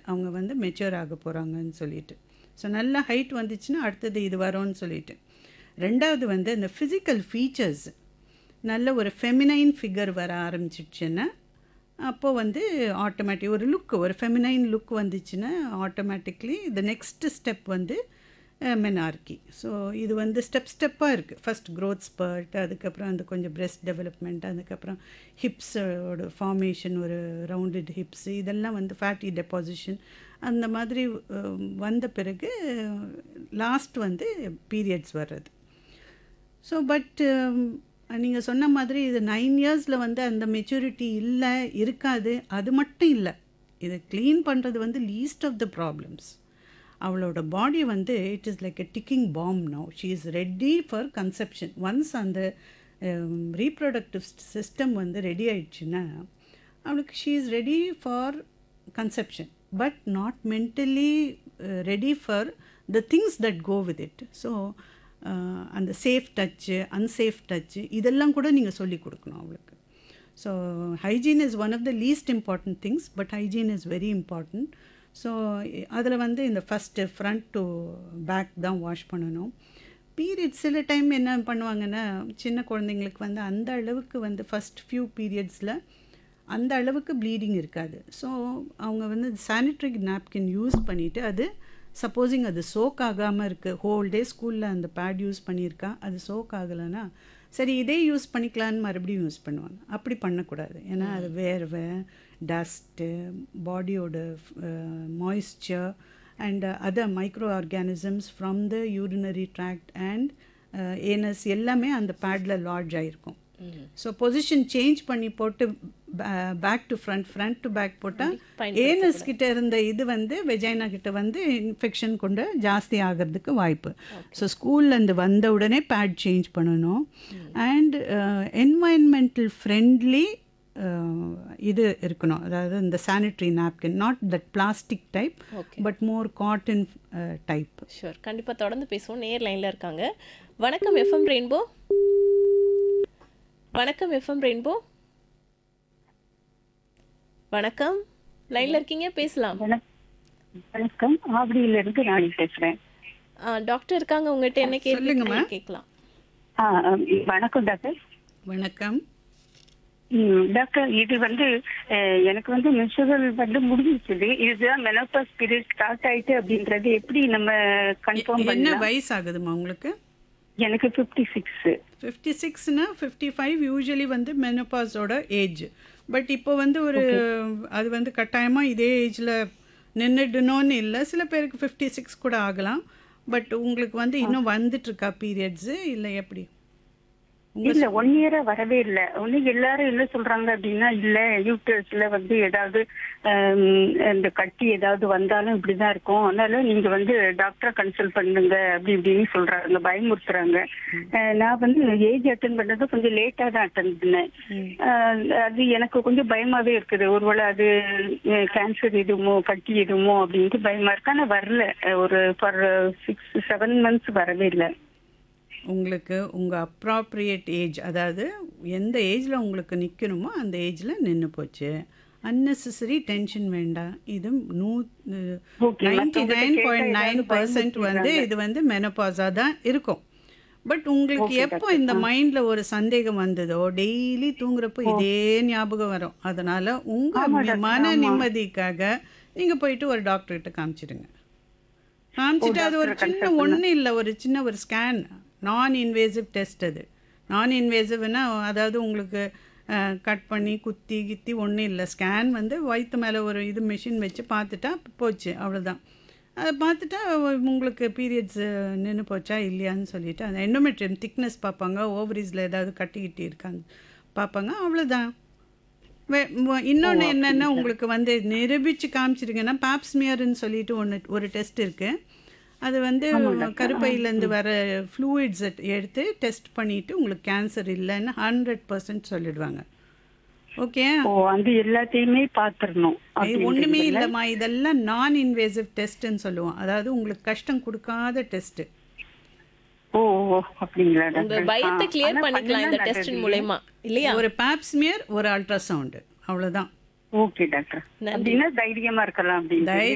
அவங்க வந்து மெச்சூர் ஆக போகிறாங்கன்னு சொல்லிட்டு ஸோ நல்ல ஹைட் வந்துச்சுன்னா அடுத்தது இது வரும்னு சொல்லிட்டு ரெண்டாவது வந்து அந்த ஃபிசிக்கல் ஃபீச்சர்ஸ் நல்ல ஒரு ஃபெமினைன் ஃபிகர் வர ஆரம்பிச்சிடுச்சுன்னா அப்போ வந்து ஆட்டோமேட்டிக் ஒரு லுக் ஒரு ஃபெமினைன் லுக் வந்துச்சுன்னா ஆட்டோமேட்டிக்லி த நெக்ஸ்ட் ஸ்டெப் வந்து மெனார்கி ஸோ இது வந்து ஸ்டெப் ஸ்டெப்பாக இருக்குது ஃபஸ்ட் க்ரோத் ஸ்பர்ட் அதுக்கப்புறம் அந்த கொஞ்சம் பிரெஸ்ட் டெவலப்மெண்ட் அதுக்கப்புறம் ஹிப்ஸோட ஃபார்மேஷன் ஒரு ரவுண்டட் ஹிப்ஸ் இதெல்லாம் வந்து ஃபேட்டி டெபாசிஷன் அந்த மாதிரி அஹ், வந்த பிறகு லாஸ்ட் வந்து பீரியட்ஸ் வர்றது ஸோ பட் நீங்கள் சொன்ன மாதிரி இது நைன் இயர்ஸில் வந்து அந்த மெச்சூரிட்டி இல்லை இருக்காது அது மட்டும் இல்லை இதை க்ளீன் பண்ணுறது வந்து லீஸ்ட் ஆஃப் த ப்ராப்ளம்ஸ் அவளோட பாடி வந்து it is like a ticking bomb now she is ready for conception once அந்த ரீப்ரொடக்டிவ் சிஸ்டம் வந்து ரெடி ஆயிடுச்சுன்னா அவளுக்கு she is ready for conception but not mentally ready for the things that go with it so அந்த safe touch unsafe touch இதெல்லாம் கூட நீங்கள் சொல்லி கொடுக்கணும் அவளுக்கு so hygiene is one of the least important things but hygiene is very important so அதில் வந்து இந்த ஃபஸ்ட்டு ஃப்ரண்ட் டு பேக் தான் வாஷ் பண்ணணும் பீரியட்ஸ் சில டைம் என்ன பண்ணுவாங்கன்னா சின்ன குழந்தைங்களுக்கு வந்து அந்த அளவுக்கு வந்து ஃபஸ்ட் ஃபியூ பீரியட்ஸில் அந்த அளவுக்கு ப்ளீடிங் இருக்காது ஸோ அவங்க வந்து சானிட்ரி நாப்கின் யூஸ் பண்ணிவிட்டு அது சப்போஸிங் அது சோக் ஆகாமல் இருக்குது ஹோல் டே ஸ்கூலில் அந்த பேட் யூஸ் பண்ணியிருக்கா அது சோக் ஆகலைன்னா சரி இதே யூஸ் பண்ணிக்கலான்னு மறுபடியும் யூஸ் பண்ணுவாங்க அப்படி பண்ணக்கூடாது ஏன்னா அது வேர்வை டஸ்ட்டு பாடியோட moisture and other micro organisms from the urinary tract and anus எல்லாமே அந்த பேடில் லாட்ஜ் ஆகிருக்கும் ஸோ பொசிஷன் சேஞ்ச் பண்ணி போட்டு back to front front to back போட்டால் ஏனஸ் கிட்ட இருந்த இது வந்து வெஜைனா கிட்ட வந்து இன்ஃபெக்ஷன் கொண்டு ஜாஸ்தி ஆகிறதுக்கு வாய்ப்பு ஸோ ஸ்கூல்லேருந்து வந்த உடனே பேட் சேஞ்ச் பண்ணணும் அண்ட் என்வாயன்மெண்டல் ஃப்ரெண்ட்லி இது இருக்கணும் அதாவது இந்த sanitary napkin not that plastic type but more cotton type sure கண்டிப்பாக தொடர்ந்து பேசுவோம் நேர் லைனில் இருக்காங்க வணக்கம் எஃப்எம் ரெயின்போ வணக்கம் எஃப்எம் ரெயின்போ வணக்கம் லைன்ல இருக்கீங்க பேசலாம் வணக்- வணக்கம் ஆவடியில இருந்து ராணி பேசுறேன் ஆ, டாக்டர் இருக்காங்க உங்ககிட்ட என்ன கேள்வி சொல்லுங்கம்மா. கேட்கலாம் ஆ, ஆ, வணக்கம் டாக்டர் வணக்கம் ம், டாக்டர் இது வந்து அஹ், எனக்கு வந்து மென்சுரல் வந்து முடிஞ்சிச்சுது இதுதான் மெனோபாஸ் பீரியட் ஸ்டார்ட் ஆயிட்டு அப்படின்றது எப்படி நம்ம கன்ஃபார்ம் என்ன பண்ணலாம் வயசு ஆகுதுமா உங்களுக்கு எனக்கு ஃபிஃப்டி சிக்ஸ் ஃபிஃப்டி சிக்ஸ்னா ஃபிஃப்டி ஃபைவ் யூஸ்வலி வந்து மெனோபாஸோட ஏஜ் பட் இப்போ வந்து ஒரு அது வந்து கட்டாயமாக இதே ஏஜில் நின்றுடணும்னு இல்லை சில பேருக்கு ஃபிஃப்டி சிக்ஸ் கூட ஆகலாம் பட் உங்களுக்கு வந்து இன்னும் வந்துட்டு இருக்கா பீரியட்ஸு இல்லை எப்படி இல்ல ஒன் இயரா வரவே இல்ல ஒண்ணு எல்லாரும் என்ன சொல்றாங்க அப்படின்னா இல்ல யூட்டர்ஸ்ல வந்து ஏதாவது ஆம், இந்த கட்டி ஏதாவது வந்தாலும் இப்படிதான் இருக்கும் அதனால நீங்க வந்து டாக்டரை கன்சல்ட் பண்ணுங்க அப்படி இப்படின்னு சொல்றாங்க பயமுறுத்துறாங்க அஹ், நான் வந்து ஏஜ் அட்டன் பண்ணது கொஞ்சம் லேட்டா தான் அட்டன் பண்ணேன் அஹ், அது எனக்கு கொஞ்சம் பயமாவே இருக்குது ஒருவேளை அது கேன்சர் எதுவுமோ கட்டி எதுவுமோ அப்படின்ட்டு பயமா இருக்கு ஆனா வரல அஹ், ஒரு ஃபார் சிக்ஸ் செவன் மந்த்ஸ் வரவே இல்லை உங்களுக்கு உங்கள் அப்ராப்ரியேட் ஏஜ் அதாவது எந்த ஏஜில் உங்களுக்கு நிற்கணுமோ அந்த ஏஜில் நின்று போச்சு unnecessary டென்ஷன் வேண்டாம் இது நூ Okay, நைன்டி மத்தவங்க நைன் கேட்டா பாயிண்ட் நைன் ஏதாவது பர்சன்ட் வந்து இது வந்து மெனப்பாஸாக தான் இருக்கும் பட் உங்களுக்கு எப்போ இந்த மைண்டில் ஒரு சந்தேகம் வந்ததோ டெய்லி தூங்குறப்போ இதே ஞாபகம் வரும் அதனால் உங்கள் மன நிம்மதிக்காக நீங்கள் போயிட்டு ஒரு டாக்டர்கிட்ட காமிச்சிடுங்க காமிச்சிட்டு அது ஒரு சின்ன ஒன்றும் இல்லை ஒரு சின்ன ஒரு ஸ்கேன் நான் இன்வேசிவ் டெஸ்ட் அது நான் இன்வேசிவ்னா அதாவது உங்களுக்கு கட் பண்ணி குத்தி கித்தி ஒன்றும் இல்லை ஸ்கேன் வந்து வயிற்று மேலே ஒரு இது மிஷின் வச்சு பார்த்துட்டா போச்சு அவ்வளோதான் அதை பார்த்துட்டா உங்களுக்கு பீரியட்ஸ் நின்று போச்சா இல்லையான்னு சொல்லிட்டு அந்த எண்டோமெட்ரியம் திக்னஸ் பார்ப்பாங்க ஓவரீஸில் ஏதாவது கட்டிக்கிட்டு இருக்காங்க பார்ப்பாங்க அவ்வளோதான் வே- ம- இன்னொன்னு என்னன்னா உங்களுக்கு வந்து நிரூபிச்சு காமிச்சிருங்கன்னா பாப்ஸ்மியர்னு சொல்லிட்டு ஒன்று ஒரு டெஸ்ட் இருக்கு அது வந்து கருப்பையிலேருந்து வர ஃப்ளூயிட்ஸ் எடுத்து டெஸ்ட் பண்ணிட்டு உங்களுக்கு கேன்சர் இல்லைன்னு ஹண்ட்ரட் பர்சன்ட் சொல்லிடுவாங்க ஓகே ஓ அந்த எல்லாத்தையுமே பாத்துறணும் ஒண்ணுமே இல்லைம்மா இதெல்லாம் நான் இன்வேசிவ் டெஸ்ட்னு சொல்லுவோம் அதாவது உங்களுக்கு கஷ்டம் கொடுக்காத டெஸ்ட் ஓ ஓ, அப்படிங்களா உங்க டாக்டர் பயத்தை ஆ, கிளியர் ஆனா பண்ணிக்கலாம் இந்த பண்ணலாம் டெஸ்டின் டாக்டர். மூலயமா இல்லையா ஒரு பாப்ஸ்மியர் ஒரு அல்ட்ராசவுண்டு அவ்வளவுதான் ஓகே டாக்டர் அப்படின்னா தைரியமா இருக்கலாம் அப்படின்னு தை